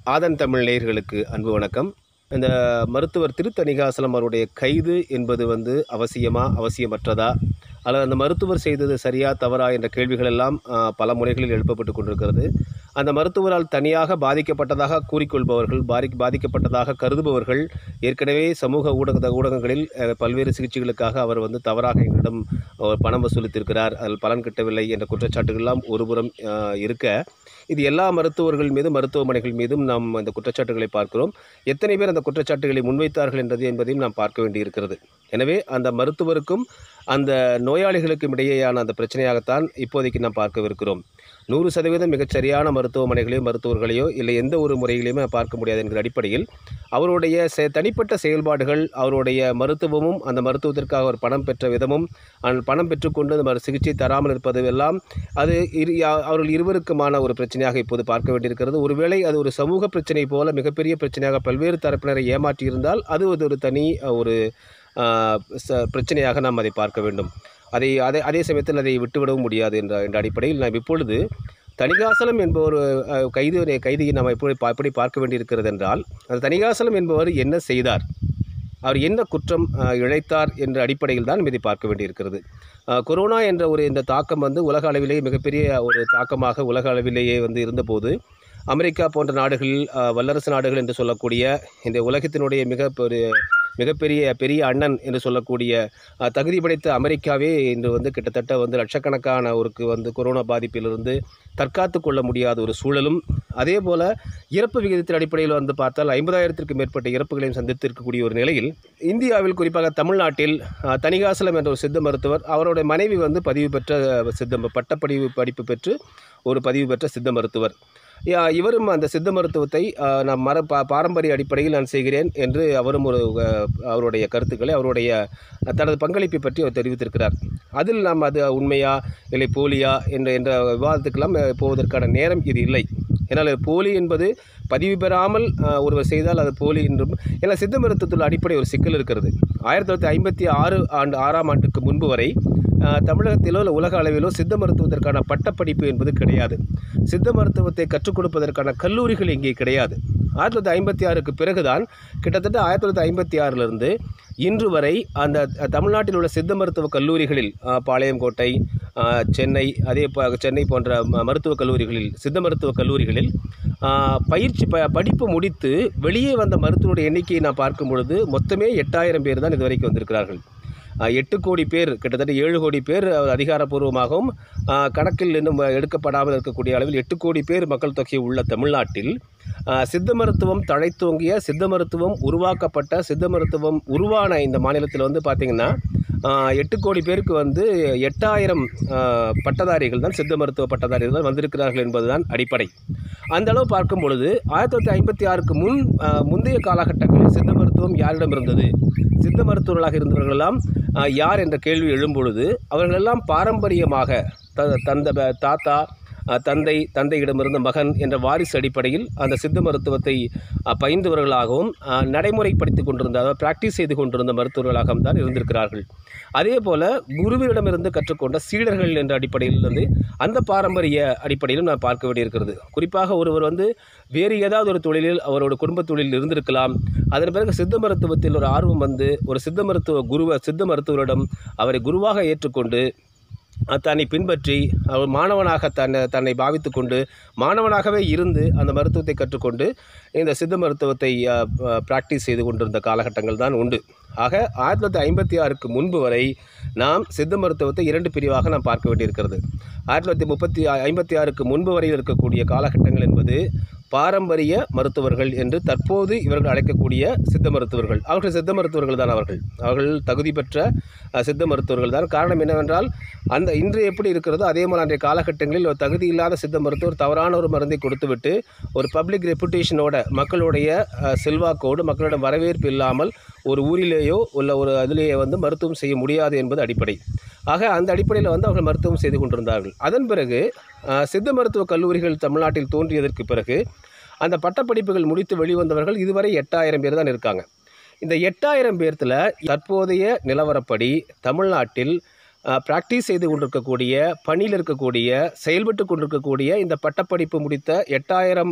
ஆதன் தமிழ் நேயர்களுக்கு அன்பு வணக்கம் இந்த மருத்துவர் திருத்தணிகாசலம் அவருடைய கைது என்பது வந்து அவசியமா அவசியமற்றதா அல்லது அந்த மருத்துவர் செய்தது சரியா தவறா என்ற கேள்விகள் எல்லாம் ஆ, பல முறைகளில் எழுப்பப்பட்டு கொண்டிருக்கிறது அந்த மருத்துவரால் தனியாக பாதிக்கப்பட்டதாக கூறிக்கொள்பவர்கள் பாதி பாதிக்கப்பட்டதாக கருதுபவர்கள் ஏற்கனவே சமூக ஊடக ஊடகங்களில் அஹ், பல்வேறு சிகிச்சைகளுக்காக அவர் வந்து தவறாக எங்களிடம் அவர் பணம் வசூலித்திருக்கிறார் அதில் பலன் கிட்டவில்லை என்ற குற்றச்சாட்டுகள்லாம் ஒருபுறம் ஆஹ், இருக்க இது எல்லா மருத்துவர்கள் மீதும் மருத்துவமனைகள் மீதும் நாம் அந்த குற்றச்சாட்டுகளை பார்க்கிறோம் எத்தனை பேர் அந்த குற்றச்சாட்டுகளை முன்வைத்தார்கள் என்றது என்பதையும் நாம் பார்க்க வேண்டியிருக்கிறது எனவே அந்த மருத்துவருக்கும் அந்த நோயாளிகளுக்கும் இடையேயான அந்த பிரச்சனையாகத்தான் இப்போதைக்கு நாம் பார்க்கவிருக்கிறோம் நூறு சதவீதம் மிகச் சரியான மருத்துவமனைகளையோ மருத்துவர்களையோ இல்லை எந்த ஒரு முறைகளையுமே பார்க்க முடியாது என்கிற அடிப்படையில் அவருடைய செ தனிப்பட்ட செயல்பாடுகள் அவருடைய மருத்துவமும் அந்த மருத்துவத்திற்காக அவர் பணம் பெற்ற விதமும் அந்த பணம் பெற்றுக்கொண்டு அந்த மரு- சிகிச்சை தராமல் இருப்பது எல்லாம் அது இரு யா- அவர்கள் இருவருக்குமான ஒரு பிரச்சனையாக இப்போது பார்க்க வேண்டியிருக்கிறது ஒருவேளை அது ஒரு சமூக பிரச்சனை போல மிகப்பெரிய பிரச்சனையாக பல்வேறு தரப்பினரை ஏமாற்றியிருந்தால் அது ஒரு ஒரு தனி அஹ், ஒரு ஆஹ், ச- பிரச்சனையாக நாம் அதை பார்க்க வேண்டும் அதை அதே அதே சமயத்தில் அதை விட்டுவிடவும் முடியாது என்ற என்ற அடிப்படையில் நாம் இப்பொழுது தணிகாசலம் என்பவர் அஹ், கைது கைதியை நாம் எப்படி பா- எப்படி பார்க்க வேண்டியிருக்கிறது என்றால் அந்த தணிகாசலம் என்பவர் என்ன செய்தார் அவர் என்ன குற்றம் அஹ், இழைத்தார் என்ற அடிப்படையில் தான் இதை பார்க்க வேண்டியிருக்கிறது அஹ், கொரோனா என்ற ஒரு இந்த தாக்கம் வந்து உலக அளவிலேயே மிகப்பெரிய ஒரு தாக்கமாக உலக அளவிலேயே வந்து இருந்தபோது அமெரிக்கா போன்ற நாடுகளில் அஹ், வல்லரசு நாடுகள் என்று சொல்லக்கூடிய இந்த உலகத்தினுடைய மிக ஒரு மிகப்பெரிய பெரிய அண்ணன் என்று சொல்லக்கூடிய அஹ், தகுதி படைத்த அமெரிக்காவே இன்று வந்து கிட்டத்தட்ட வந்து லட்சக்கணக்கான ஒருக்கு வந்து கொரோனா பாதிப்பிலிருந்து தற்காத்து கொள்ள முடியாத ஒரு சூழலும் அதே போல் இறப்பு விகிதத்தின் அடிப்படையில் வந்து பார்த்தால் ஐம்பதாயிரத்திற்கும் மேற்பட்ட இறப்புகளையும் சந்தித்திருக்கக்கூடிய ஒரு நிலையில் இந்தியாவில் குறிப்பாக தமிழ்நாட்டில் அஹ், தணிகாசலம் என்ற ஒரு சித்த மருத்துவர் அவருடைய மனைவி வந்து பதிவு பெற்ற சித்த பட்டப்படிவு படிப்பு பெற்று ஒரு பதிவு பெற்ற சித்த மருத்துவர் யா- இவரும் அந்த சித்த மருத்துவத்தை அஹ், நான் மர பா பாரம்பரிய அடிப்படையில் நான் செய்கிறேன் என்று அவரும் ஒரு அஹ், அவருடைய கருத்துக்களை அவருடைய தனது பங்களிப்பை பற்றி அவர் தெரிவித்திருக்கிறார் அதில் நாம் அது உண்மையா இல்லை போலியா என்ற என்ற விவாதத்துக்கெல்லாம் அஹ், போவதற்கான நேரம் இது இல்லை ஏன்னால் போலி என்பது பதிவு பெறாமல் அஹ், ஒருவர் செய்தால் அது போலி என்றும் ஏன்னா சித்த மருத்துவத்தில் அடிப்படை ஒரு சிக்கல் இருக்கிறது ஆயிரத்தி தொள்ளாயிரத்தி ஐம்பத்தி ஆறு ஆண்டு ஆறாம் ஆண்டுக்கு முன்பு வரை அஹ், தமிழகத்திலோ இல்லை உலக அளவிலோ சித்த மருத்துவத்திற்கான பட்டப்படிப்பு என்பது கிடையாது சித்த மருத்துவத்தை கற்றுக் கொடுப்பதற்கான கல்லூரிகள் இங்கே கிடையாது ஆயிரத்தி தொள்ளாயிரத்தி ஐம்பத்தி ஆறுக்கு பிறகுதான் கிட்டத்தட்ட ஆயிரத்தி தொள்ளாயிரத்தி ஐம்பத்தி ஆறிலிருந்து இன்று வரை அந்த அஹ், தமிழ்நாட்டில் உள்ள சித்த மருத்துவ கல்லூரிகளில் அஹ், பாளையங்கோட்டை அஹ், சென்னை அதே ப சென்னை போன்ற ம- மருத்துவக் கல்லூரிகளில் சித்த மருத்துவக் கல்லூரிகளில் அஹ், பயிற்சி ப படிப்பு முடித்து வெளியே வந்த மருத்துவருடைய எண்ணிக்கையை நான் பார்க்கும் பொழுது மொத்தமே எட்டாயிரம் பேர் தான் இதுவரைக்கும் வந்திருக்கிறார்கள் அஹ், எட்டு கோடி பேர் கிட்டத்தட்ட ஏழு கோடி பேர் அஹ், அதிகாரப்பூர்வமாகவும் அஹ், கணக்கில் இன்னும் எடுக்கப்படாமல் இருக்கக்கூடிய அளவில் எட்டு கோடி பேர் மக்கள் தொகை உள்ள தமிழ்நாட்டில் அஹ், சித்த மருத்துவம் தழைத்தோங்கிய சித்த மருத்துவம் உருவாக்கப்பட்ட சித்த மருத்துவம் உருவான இந்த மாநிலத்தில் வந்து பார்த்திங்கன்னா அஹ், எட்டு கோடி பேருக்கு வந்து எட்டாயிரம் அஹ், பட்டதாரிகள் தான் சித்த மருத்துவ பட்டதாரிகள் தான் வந்திருக்கிறார்கள் என்பதுதான் அடிப்படை அந்த அளவு பார்க்கும் பொழுது ஆயிரத்தி தொள்ளாயிரத்தி ஐம்பத்தி ஆறுக்கு முன் அஹ், முந்தைய காலகட்டங்களில் சித்த மருத்துவம் யாரிடம் இருந்தது சித்த மருத்துவர்களாக இருந்தவர்களெல்லாம் அஹ், யார் என்ற கேள்வி எழும்பொழுது அவர்களெல்லாம் பாரம்பரியமாக த தந்த ப- தாத்தா அஹ், தந்தை தந்தையிடமிருந்த மகன் என்ற வாரிசு அடிப்படையில் அந்த சித்த மருத்துவத்தை அஹ், பயின்றவர்களாகவும் அஹ், நடைமுறைப்படுத்தி கொண்டிருந்த அதாவது பிராக்டிஸ் செய்து கொண்டிருந்த மருத்துவர்களாகவும் தான் இருந்திருக்கிறார்கள் அதே போல் குருவிடமிருந்து கற்றுக்கொண்ட சீடர்கள் என்ற அடிப்படையில் வந்து அந்த பாரம்பரிய அடிப்படையிலும் நான் பார்க்க வேண்டியிருக்கிறது குறிப்பாக ஒருவர் வந்து வேறு ஏதாவது ஒரு தொழிலில் அவரோட குடும்பத் தொழிலில் இருந்திருக்கலாம் அதன் பிறகு சித்த மருத்துவத்தில் ஒரு ஆர்வம் வந்து ஒரு சித்த மருத்துவ குருவ சித்த மருத்துவரிடம் அவரை குருவாக ஏற்றுக்கொண்டு அஹ், தன்னை பின்பற்றி அவர் மாணவனாக தன்னை தன்னை பாவித்து கொண்டு மாணவனாகவே இருந்து அந்த மருத்துவத்தை கற்றுக்கொண்டு இந்த சித்த மருத்துவத்தை ப்ராக்டிஸ் செய்து கொண்டிருந்த காலகட்டங்கள் தான் உண்டு ஆக ஆயிரத்தி தொள்ளாயிரத்தி ஐம்பத்தி ஆறுக்கு முன்பு வரை நாம் சித்த மருத்துவத்தை இரண்டு பிரிவாக நாம் பார்க்க வேண்டியிருக்கிறது ஆயிரத்தி தொள்ளாயிரத்தி முப்பத்தி ஐம்பத்தி ஆறுக்கு முன்பு வரையில் இருக்கக்கூடிய காலகட்டங்கள் என்பது பாரம்பரிய மருத்துவர்கள் என்று தற்போது இவர்கள் அழைக்கக்கூடிய சித்த மருத்துவர்கள் அவர்கள் சித்த மருத்துவர்கள் தான் அவர்கள் அவர்கள் தகுதி பெற்ற அஹ், சித்த மருத்துவர்கள் தான் காரணம் என்னவென்றால் அந்த இன்று எப்படி இருக்கிறதோ அதே போல் அன்றைய காலகட்டங்களில் ஒரு தகுதி இல்லாத சித்த மருத்துவர் தவறான ஒரு மருந்தை கொடுத்துவிட்டு ஒரு பப்ளிக் ரெப்புடேஷனோட மக்களுடைய அஹ், செல்வாக்கோடு மக்களிடம் வரவேற்பு இல்லாமல் ஒரு ஊரிலேயோ உள்ள ஒரு அதிலேயே வந்து மருத்துவம் செய்ய முடியாது என்பது அடிப்படை ஆக அந்த அடிப்படையில் வந்து அவர்கள் மருத்துவம் செய்து கொண்டிருந்தார்கள் அதன் பிறகு அஹ், சித்த மருத்துவ கல்லூரிகள் தமிழ்நாட்டில் தோன்றியதற்கு பிறகு அந்த பட்டப்படிப்புகள் முடித்து வெளிவந்தவர்கள் இதுவரை எட்டாயிரம் பேர் தான் இருக்காங்க இந்த எட்டாயிரம் பேர்த்தில் தற்போதைய நிலவரப்படி தமிழ்நாட்டில் ப்ராக்டிஸ் செய்து கொண்டிருக்கக்கூடிய பணியில் இருக்கக்கூடிய செயல்பட்டு கொண்டிருக்கக்கூடிய இந்த பட்டப்படிப்பு முடித்த எட்டாயிரம்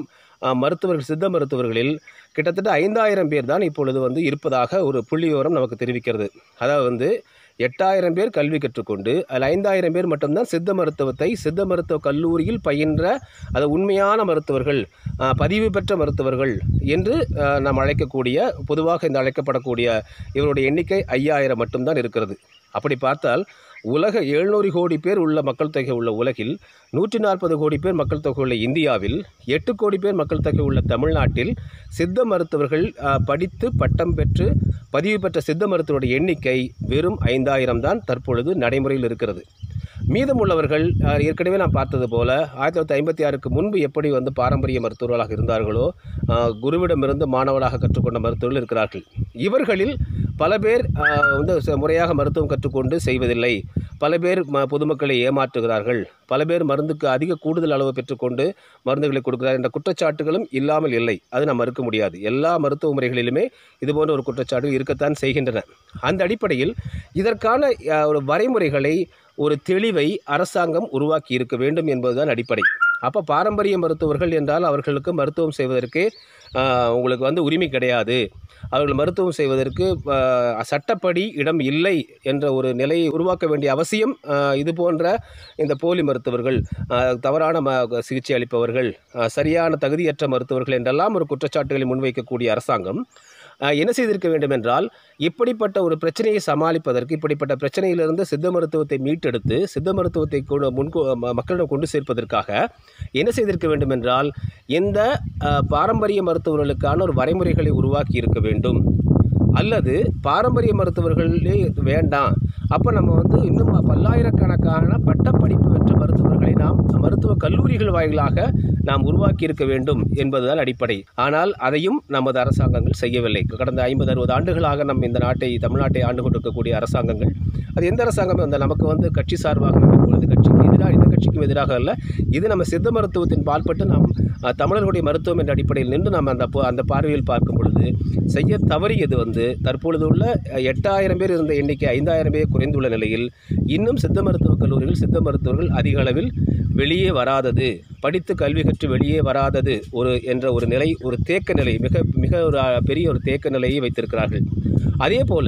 அஹ், மருத்துவர்கள் சித்த மருத்துவர்களில் கிட்டத்தட்ட ஐந்தாயிரம் பேர் தான் இப்பொழுது வந்து இருப்பதாக ஒரு புள்ளி விவரம் நமக்கு தெரிவிக்கிறது அதாவது வந்து எட்டாயிரம் பேர் கல்வி கற்றுக்கொண்டு அதில் ஐந்தாயிரம் பேர் மட்டும்தான் சித்த மருத்துவத்தை சித்த மருத்துவ கல்லூரியில் பயின்ற அது உண்மையான மருத்துவர்கள் அஹ், பதிவு பெற்ற மருத்துவர்கள் என்று அஹ், நாம் அழைக்கக்கூடிய பொதுவாக இந்த அழைக்கப்படக்கூடிய இவருடைய எண்ணிக்கை ஐயாயிரம் மட்டும்தான் இருக்கிறது அப்படி பார்த்தால் உலக எழுநூறு கோடி பேர் உள்ள மக்கள் தொகை உள்ள உலகில் நூற்றி நாற்பது கோடி பேர் மக்கள் தொகை உள்ள இந்தியாவில் எட்டு கோடி பேர் மக்கள் தொகை உள்ள தமிழ்நாட்டில் சித்த மருத்துவர்கள் அஹ், படித்து பட்டம் பெற்று பதிவு பெற்ற சித்த மருத்துவருடைய எண்ணிக்கை வெறும் ஐந்தாயிரம் தான் தற்பொழுது நடைமுறையில் இருக்கிறது மீதமுள்ளவர்கள் அஹ், ஏற்கனவே நான் பார்த்தது போல ஆயிரத்தி தொள்ளாயிரத்தி ஐம்பத்தி ஆறுக்கு முன்பு எப்படி வந்து பாரம்பரிய மருத்துவர்களாக இருந்தார்களோ அஹ், குருவிடமிருந்து மாணவராக கற்றுக்கொண்ட மருத்துவர்கள் இருக்கிறார்கள் இவர்களில் பல பேர் அஹ், வந்து ச- முறையாக மருத்துவம் கற்றுக்கொண்டு செய்வதில்லை பல பேர் ம பொதுமக்களை ஏமாற்றுகிறார்கள் பல பேர் மருந்துக்கு அதிக கூடுதல் அளவு பெற்றுக்கொண்டு மருந்துகளை கொடுக்கிறார் என்ற குற்றச்சாட்டுகளும் இல்லாமல் இல்லை அது நாம் மறுக்க முடியாது எல்லா மருத்துவ முறைகளிலுமே இது போன்ற ஒரு குற்றச்சாட்டு இருக்கத்தான் செய்கின்றன அந்த அடிப்படையில் இதற்கான அஹ், ஒரு வரைமுறைகளை ஒரு தெளிவை அரசாங்கம் உருவாக்கி இருக்க வேண்டும் என்பதுதான் அடிப்படை அப்போ பாரம்பரிய மருத்துவர்கள் என்றால் அவர்களுக்கு மருத்துவம் செய்வதற்கு ஆஹ், உங்களுக்கு வந்து உரிமை கிடையாது அவர்கள் மருத்துவம் செய்வதற்கு ஆஹ், சட்டப்படி இடம் இல்லை என்ற ஒரு நிலையை உருவாக்க வேண்டிய அவசியம் ஆஹ், இது போன்ற இந்த போலி மருத்துவர்கள் ஆஹ், தவறான ம சிகிச்சை அளிப்பவர்கள் ஆஹ், சரியான தகுதியற்ற மருத்துவர்கள் என்றெல்லாம் ஒரு குற்றச்சாட்டுகளை முன்வைக்கக்கூடிய அரசாங்கம் ஆஹ், என்ன செய்திருக்க வேண்டும் என்றால் இப்படிப்பட்ட ஒரு பிரச்சனையை சமாளிப்பதற்கு இப்படிப்பட்ட பிரச்சனையிலிருந்து சித்த மருத்துவத்தை மீட்டெடுத்து சித்த மருத்துவத்தை கொண்டு முன்கொ ம- மக்களிடம் கொண்டு சேர்ப்பதற்காக என்ன செய்திருக்க வேண்டும் என்றால் இந்த ஆஹ், பாரம்பரிய மருத்துவர்களுக்கான ஒரு வரைமுறைகளை உருவாக்கி இருக்க வேண்டும் அல்லது பாரம்பரிய மருத்துவர்களே வேண்டாம் அப்போ நம்ம வந்து இன்னும் பல்லாயிரக்கணக்கான பட்டப்படிப்பு பெற்ற மருத்துவர்களை நாம் மருத்துவ கல்லூரிகள் வாயிலாக நாம் உருவாக்கி இருக்க வேண்டும் என்பதுதான் அடிப்படை ஆனால் அதையும் நமது அரசாங்கங்கள் செய்யவில்லை கடந்த ஐம்பது அறுபது ஆண்டுகளாக நம் இந்த நாட்டை தமிழ்நாட்டை ஆண்டு கொண்டிருக்கக்கூடிய அரசாங்கங்கள் அது எந்த அரசாங்கம் அந்த நமக்கு வந்து கட்சி சார்பாக இப்பொழுது கட்சிக்கு எதிராக எந்த கட்சிக்கும் எதிராக அல்ல இது நம்ம சித்த மருத்துவத்தின் பால்பட்டு நாம் அஹ், தமிழர்களுடைய மருத்துவம் என்ற அடிப்படையில் நின்று நம்ம அந்த போ- அந்த பார்வையில் பார்க்கும் பொழுது செய்ய தவறியது வந்து தற்பொழுது உள்ள அஹ், எட்டாயிரம் பேர் இருந்த எண்ணிக்கை ஐந்தாயிரம் பேர் குறைந்துள்ள நிலையில் இன்னும் சித்த மருத்துவக் கல்லூரிகள் சித்த மருத்துவர்கள் அதிக அளவில் வெளியே வராதது படித்து கல்வி கற்று வெளியே வராதது ஒரு என்ற ஒரு நிலை ஒரு தேக்க நிலை மிக மிக ஒரு அஹ், பெரிய ஒரு தேக்க நிலையை வைத்திருக்கிறார்கள் அதே போல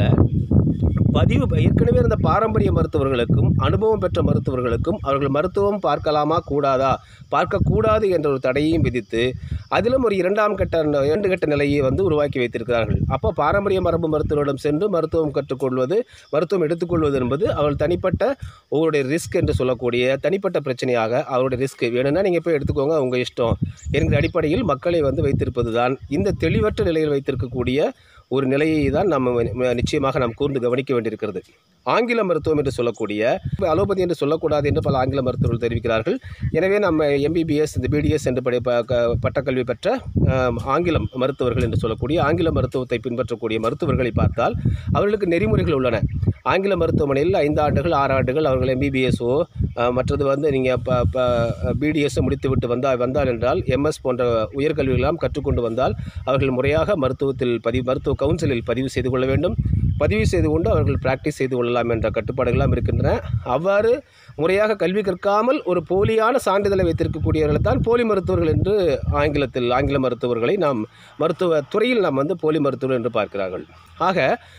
பதிவு ஏற்கனவே இருந்த பாரம்பரிய மருத்துவர்களுக்கும் அனுபவம் பெற்ற மருத்துவர்களுக்கும் அவர்கள் மருத்துவம் பார்க்கலாமா கூடாதா பார்க்கக்கூடாது என்ற ஒரு தடையையும் விதித்து அதிலும் ஒரு இரண்டாம் கட்ட இரண்டு கட்ட நிலையை வந்து உருவாக்கி வைத்திருக்கிறார்கள் அப்போ பாரம்பரிய மரபு மருத்துவரிடம் சென்று மருத்துவம் கற்றுக்கொள்வது மருத்துவம் எடுத்துக்கொள்வது என்பது அவர்கள் தனிப்பட்ட ஒவ்வொருடைய ரிஸ்க் என்று சொல்லக்கூடிய தனிப்பட்ட பிரச்சனையாக அவருடைய ரிஸ்க் வேணும்னா நீங்கள் போய் எடுத்துக்கோங்க உங்கள் இஷ்டம் என்கிற அடிப்படையில் மக்களை வந்து வைத்திருப்பது தான் இந்த தெளிவற்ற நிலையில் வைத்திருக்கக்கூடிய ஒரு நிலையை தான் நம்ம ம- நிச்சயமாக நாம் கூர்ந்து கவனிக்க வேண்டியிருக்கிறது ஆங்கில மருத்துவம் என்று சொல்லக்கூடிய இப்ப அலோபதி என்று சொல்லக்கூடாது என்று பல ஆங்கில மருத்துவர்கள் தெரிவிக்கிறார்கள் எனவே நம்ம எம்பிபிஎஸ் இந்த பிடிஎஸ் என்று படி ப- க- பட்டக்கல்வி பெற்ற ஆம், ஆங்கிலம் மருத்துவர்கள் என்று சொல்லக்கூடிய ஆங்கில மருத்துவத்தை பின்பற்றக்கூடிய மருத்துவர்களை பார்த்தால் அவர்களுக்கு நெறிமுறைகள் உள்ளன ஆங்கில மருத்துவமனையில் ஐந்து ஆண்டுகள் ஆறு ஆண்டுகள் அவர்கள் எம்பிபிஎஸ்ஓ மற்றது வந்து நீங்கள் ப ப பிடிஎஸ் முடித்துவிட்டு வந்தால் வந்தால் என்றால் எம்எஸ் போன்ற உயர்கல்விகளெல்லாம் கற்றுக்கொண்டு வந்தால் அவர்கள் முறையாக மருத்துவத்தில் பதிவு மருத்துவ கவுன்சிலில் பதிவு செய்து கொள்ள வேண்டும் பதிவு செய்து கொண்டு அவர்கள் பிராக்டிஸ் செய்து கொள்ளலாம் என்ற கட்டுப்பாடுகள்லாம் இருக்கின்றன அவ்வாறு முறையாக கல்வி கற்காமல் ஒரு போலியான சான்றிதழை வைத்திருக்கக்கூடியவர்கள் தான் போலி மருத்துவர்கள் என்று ஆங்கிலத்தில் ஆங்கில மருத்துவர்களை நாம் மருத்துவ துறையில் நாம் வந்து போலி மருத்துவர்கள் என்று பார்க்கிறார்கள் ஆக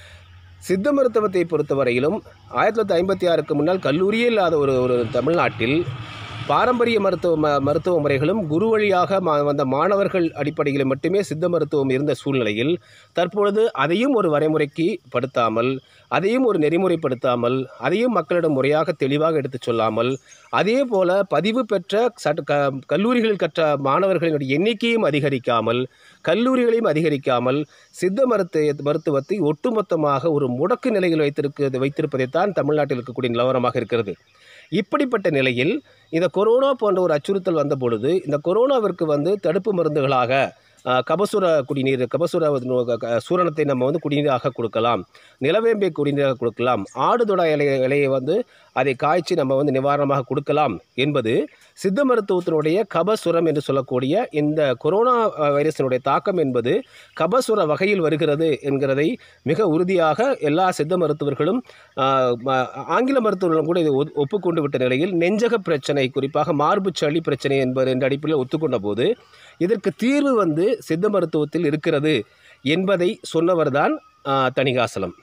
சித்த மருத்துவத்தை பொறுத்தவரையிலும் ஆயிரத்தி தொள்ளாயிரத்தி ஐம்பத்தி ஆறுக்கு முன்னால் கல்லூரியே இல்லாத ஒரு ஒரு தமிழ்நாட்டில் பாரம்பரிய மருத்துவ ம மருத்துவ முறைகளும் குரு வழியாக மா வந்த மாணவர்கள் அடிப்படையில் மட்டுமே சித்த மருத்துவம் இருந்த சூழ்நிலையில் தற்பொழுது அதையும் ஒரு வரைமுறைக்கு படுத்தாமல் அதையும் ஒரு நெறிமுறைப்படுத்தாமல் அதையும் மக்களிடம் முறையாக தெளிவாக எடுத்துச் சொல்லாமல் அதே போல பதிவு பெற்ற சட்ட க கல்லூரிகளில் கற்ற மாணவர்களினுடைய எண்ணிக்கையும் அதிகரிக்காமல் கல்லூரிகளையும் அதிகரிக்காமல் சித்த மருத்துவ மருத்துவத்தை ஒட்டுமொத்தமாக ஒரு முடக்கு நிலையில் வைத்திருக்க வைத்திருப்பதைத்தான் தமிழ்நாட்டில் இருக்கக்கூடிய நிலவரமாக இருக்கிறது இப்படிப்பட்ட நிலையில் இந்த கொரோனா போன்ற ஒரு அச்சுறுத்தல் வந்த பொழுது இந்த கொரோனாவிற்கு வந்து தடுப்பு மருந்துகளாக அஹ், கபசுர குடிநீர் கபசுர நோ- க- சூரணத்தை நம்ம வந்து குடிநீராக கொடுக்கலாம் நிலவேம்பை குடிநீராக கொடுக்கலாம் ஆடுதொடா இலை இலையை வந்து அதை காய்ச்சி நம்ம வந்து நிவாரணமாக கொடுக்கலாம் என்பது சித்த மருத்துவத்தினுடைய கபசுரம் என்று சொல்லக்கூடிய இந்த கொரோனா அஹ், வைரஸினுடைய தாக்கம் என்பது கபசுர வகையில் வருகிறது என்கிறதை மிக உறுதியாக எல்லா சித்த மருத்துவர்களும் ஆஹ், ம- ஆங்கில மருத்துவர்களும் கூட இதை ஒத்- ஒப்புக்கொண்டு விட்ட நிலையில் நெஞ்சக பிரச்சனை குறிப்பாக மார்பு சளி பிரச்சனை என்பது என்ற அடிப்படையில் ஒத்துக்கொண்ட போது இதற்கு தீர்வு வந்து சித்த மருத்துவத்தில் இருக்கிறது என்பதை சொன்னவர்தான் ஆஹ், தணிகாசலம்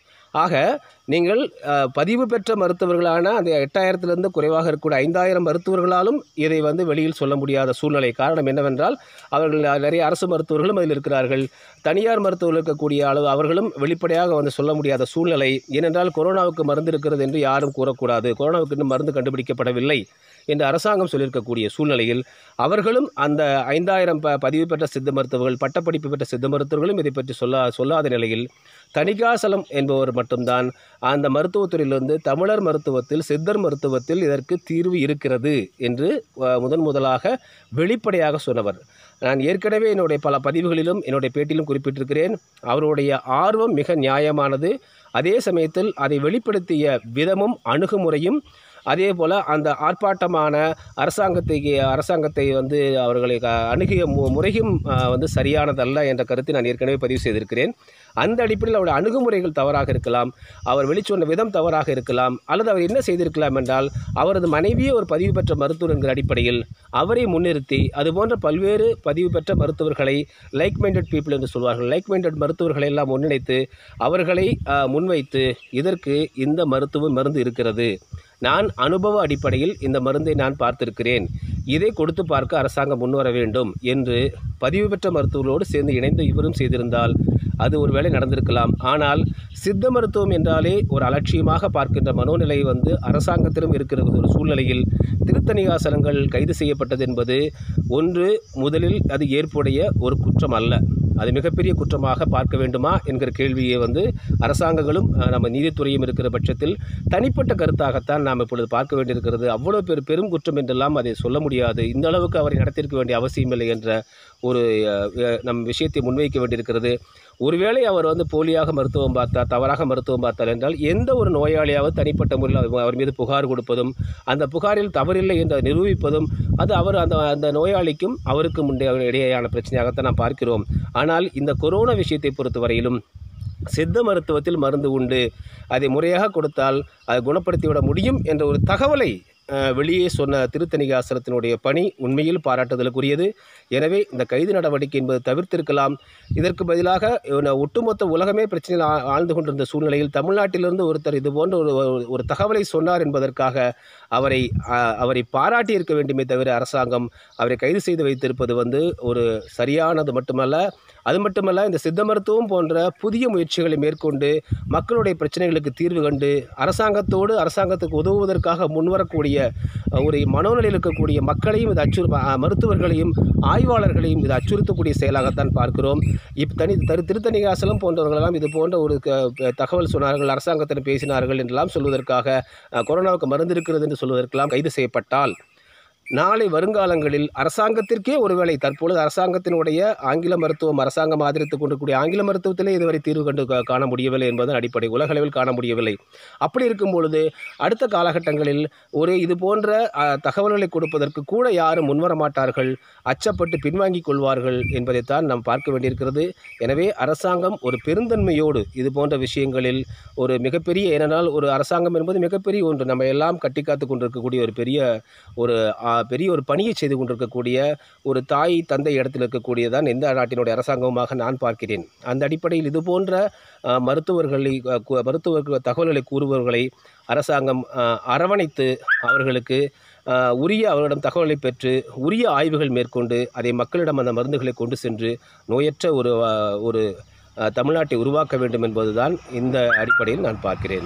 ஆக நீங்கள் அஹ், பதிவு பெற்ற மருத்துவர்களான அந்த எட்டாயிரத்திலிருந்து குறைவாக இருக்கக்கூடிய ஐந்தாயிரம் மருத்துவர்களாலும் இதை வந்து வெளியில் சொல்ல முடியாத சூழ்நிலை காரணம் என்னவென்றால் அவர்கள் நிறைய அரசு மருத்துவர்களும் அதில் இருக்கிறார்கள் தனியார் மருத்துவர்கள் இருக்கக்கூடிய அளவு அவர்களும் வெளிப்படையாக வந்து சொல்ல முடியாத சூழ்நிலை ஏனென்றால் கொரோனாவுக்கு மருந்து இருக்கிறது என்று யாரும் கூறக்கூடாது கொரோனாவுக்கு இன்னும் மருந்து கண்டுபிடிக்கப்படவில்லை என்று அரசாங்கம் சொல்லியிருக்கக்கூடிய சூழ்நிலையில் அவர்களும் அந்த ஐந்தாயிரம் ப பதிவு பெற்ற சித்த மருத்துவர்கள் பட்டப்படிப்பு பெற்ற சித்த மருத்துவர்களும் இதை பற்றி சொல்ல சொல்லாத நிலையில் தணிகாசலம் என்பவர் மட்டும்தான் அந்த மருத்துவத்துறையிலிருந்து தமிழர் மருத்துவத்தில் சித்தர் மருத்துவத்தில் இதற்கு தீர்வு இருக்கிறது என்று அஹ், முதன் முதலாக வெளிப்படையாக சொன்னவர் நான் ஏற்கனவே என்னுடைய பல பதிவுகளிலும் என்னுடைய பேட்டியிலும் குறிப்பிட்டிருக்கிறேன் அவருடைய ஆர்வம் மிக நியாயமானது அதே சமயத்தில் அதை வெளிப்படுத்திய விதமும் அணுகுமுறையும் அதே போல் அந்த ஆர்ப்பாட்டமான அரசாங்கத்தை அரசாங்கத்தை வந்து அவர்களை க- அணுகிய மு முறையும் அஹ், வந்து சரியானதல்ல என்ற கருத்தை நான் ஏற்கனவே பதிவு செய்திருக்கிறேன் அந்த அடிப்படையில் அவருடைய அணுகுமுறைகள் தவறாக இருக்கலாம் அவர் வெளிச்சொன்ன விதம் தவறாக இருக்கலாம் அல்லது அவர் என்ன செய்திருக்கலாம் என்றால் அவரது மனைவியே ஒரு பதிவு பெற்ற மருத்துவர் என்கிற அடிப்படையில் அவரை முன்னிறுத்தி அதுபோன்ற பல்வேறு பதிவு பெற்ற மருத்துவர்களை லைக் மைண்டட் பீப்புள் என்று சொல்வார்கள் லைக் மைண்டட் மருத்துவர்களை எல்லாம் ஒன்றிணைத்து அவர்களை அஹ், முன்வைத்து இதற்கு இந்த மருத்துவ மருந்து இருக்கிறது நான் அனுபவ அடிப்படையில் இந்த மருந்தை நான் பார்த்திருக்கிறேன் இதை கொடுத்து பார்க்க அரசாங்கம் முன்வர வேண்டும் என்று பதிவு பெற்ற மருத்துவர்களோடு சேர்ந்து இணைந்து இவரும் செய்திருந்தால் அது ஒருவேளை நடந்திருக்கலாம் ஆனால் சித்த மருத்துவம் என்றாலே ஒரு அலட்சியமாக பார்க்கின்ற மனோநிலை வந்து அரசாங்கத்திலும் இருக்கிற ஒரு சூழ்நிலையில் திருத்தணிகாசனங்கள் கைது செய்யப்பட்டது என்பது ஒன்று முதலில் அது ஏற்புடைய ஒரு குற்றம் அல்ல அது மிகப்பெரிய குற்றமாக பார்க்க வேண்டுமா என்கிற கேள்வியை வந்து அரசாங்கங்களும் அஹ், நம்ம நீதித்துறையும் இருக்கிற பட்சத்தில் தனிப்பட்ட கருத்தாகத்தான் நாம் இப்பொழுது பார்க்க வேண்டியிருக்கிறது அவ்வளோ பெரு பெரும் குற்றம் என்றெல்லாம் அதை சொல்ல முடியாது இந்த அளவுக்கு அவரை நடத்தியிருக்க வேண்டிய அவசியமில்லை என்ற ஒரு அஹ், அஹ், நம் விஷயத்தை முன்வைக்க வேண்டியிருக்கிறது ஒருவேளை அவர் வந்து போலியாக மருத்துவம் பார்த்தார் தவறாக மருத்துவம் பார்த்தார் என்றால் எந்த ஒரு நோயாளியாவது தனிப்பட்ட முறையில் அவர் அவர் மீது புகார் கொடுப்பதும் அந்த புகாரில் தவறில்லை என்று நிரூபிப்பதும் அது அவர் அந்த அந்த நோயாளிக்கும் அவருக்கும் உண்டைய இடையேயான பிரச்சனையாகத்தான் நாம் பார்க்கிறோம் ஆனால் இந்த கொரோனா விஷயத்தை பொறுத்தவரையிலும் சித்த மருத்துவத்தில் மருந்து உண்டு அதை முறையாக கொடுத்தால் அதை குணப்படுத்திவிட முடியும் என்ற ஒரு தகவலை அஹ், வெளியே சொன்ன திருத்தணிகாசனத்தினுடைய பணி உண்மையில் பாராட்டுதலுக்குரியது எனவே இந்த கைது நடவடிக்கை என்பது தவிர்த்திருக்கலாம் இதற்கு பதிலாக இவன ஒட்டுமொத்த உலகமே பிரச்சனையில் ஆ- ஆழ்ந்து கொண்டிருந்த சூழ்நிலையில் தமிழ்நாட்டிலிருந்து ஒருத்தர் இது போன்ற ஒரு ஒரு- ஒரு தகவலை சொன்னார் என்பதற்காக அவரை அஹ், அவரை பாராட்டி இருக்க வேண்டுமே தவிர அரசாங்கம் அவரை கைது செய்து வைத்திருப்பது வந்து ஒரு சரியானது மட்டுமல்ல அது மட்டுமல்ல இந்த சித்த மருத்துவம் போன்ற புதிய முயற்சிகளை மேற்கொண்டு மக்களுடைய பிரச்சனைகளுக்கு தீர்வு கண்டு அரசாங்கத்தோடு அரசாங்கத்துக்கு உதவுவதற்காக முன்வரக்கூடிய அஹ், ஒரு மனோநிலையில் இருக்கக்கூடிய மக்களையும் இது அச்சுறு அஹ், மருத்துவர்களையும் ஆய்வாளர்களையும் இது அச்சுறுத்தக்கூடிய செயலாகத்தான் பார்க்கிறோம் இப் தனி தரு திருத்தணிகாசலம் போன்றவர்களெல்லாம் இது போன்ற ஒரு க- தகவல் சொன்னார்கள் அரசாங்கத்திடம் பேசினார்கள் என்றெல்லாம் சொல்வதற்காக அஹ், கொரோனாவுக்கு மருந்து இருக்கிறது என்று சொல்வதற்கெல்லாம் கைது செய்யப்பட்டால் நாளை வருங்காலங்களில் அரசாங்கத்திற்கே ஒருவேளை தற்பொழுது அரசாங்கத்தினுடைய ஆங்கில மருத்துவம் அரசாங்கம் ஆதரித்துக் கொண்டிருக்கூடிய ஆங்கில மருத்துவத்திலே இதுவரை தீர்வு கண்டு கா- காண முடியவில்லை என்பதன் அடிப்படை உலகளவில் காண முடியவில்லை அப்படி இருக்கும் பொழுது அடுத்த காலகட்டங்களில் ஒரு இது போன்ற அஹ், தகவல்களை கொடுப்பதற்கு கூட யாரும் முன்வர மாட்டார்கள் அச்சப்பட்டு பின்வாங்கிக் கொள்வார்கள் என்பதைத்தான் நாம் பார்க்க வேண்டியிருக்கிறது எனவே அரசாங்கம் ஒரு பெருந்தன்மையோடு இது போன்ற விஷயங்களில் ஒரு மிகப்பெரிய ஏனென்றால் ஒரு அரசாங்கம் என்பது மிகப்பெரிய ஒன்று நம்ம எல்லாம் கட்டி காத்து கொண்டிருக்கக்கூடிய ஒரு பெரிய ஒரு ஆ, பெரிய ஒரு பணியை செய்து கொண்டிருக்கக்கூடிய ஒரு தாய் தந்தை இடத்தில் இருக்கக்கூடியதான் எந்த நாட்டினுடைய அரசாங்கமாக நான் பார்க்கிறேன் அந்த அடிப்படையில் இது போன்ற ஆ, மருத்துவர்களை ஆ, கு- மருத்துவ தகவல்களை கூறுபவர்களை அரசாங்கம் ஆ, அரவணைத்து அவர்களுக்கு ஆ, உரிய அவர்களிடம் தகவலை பெற்று உரிய ஆய்வுகள் மேற்கொண்டு அதை மக்களிடம் அந்த மருந்துகளை கொண்டு சென்று நோயற்ற ஒரு ஆ, ஒரு ஆ, தமிழ்நாட்டை உருவாக்க வேண்டும் என்பதுதான் இந்த அடிப்படையில் நான் பார்க்கிறேன்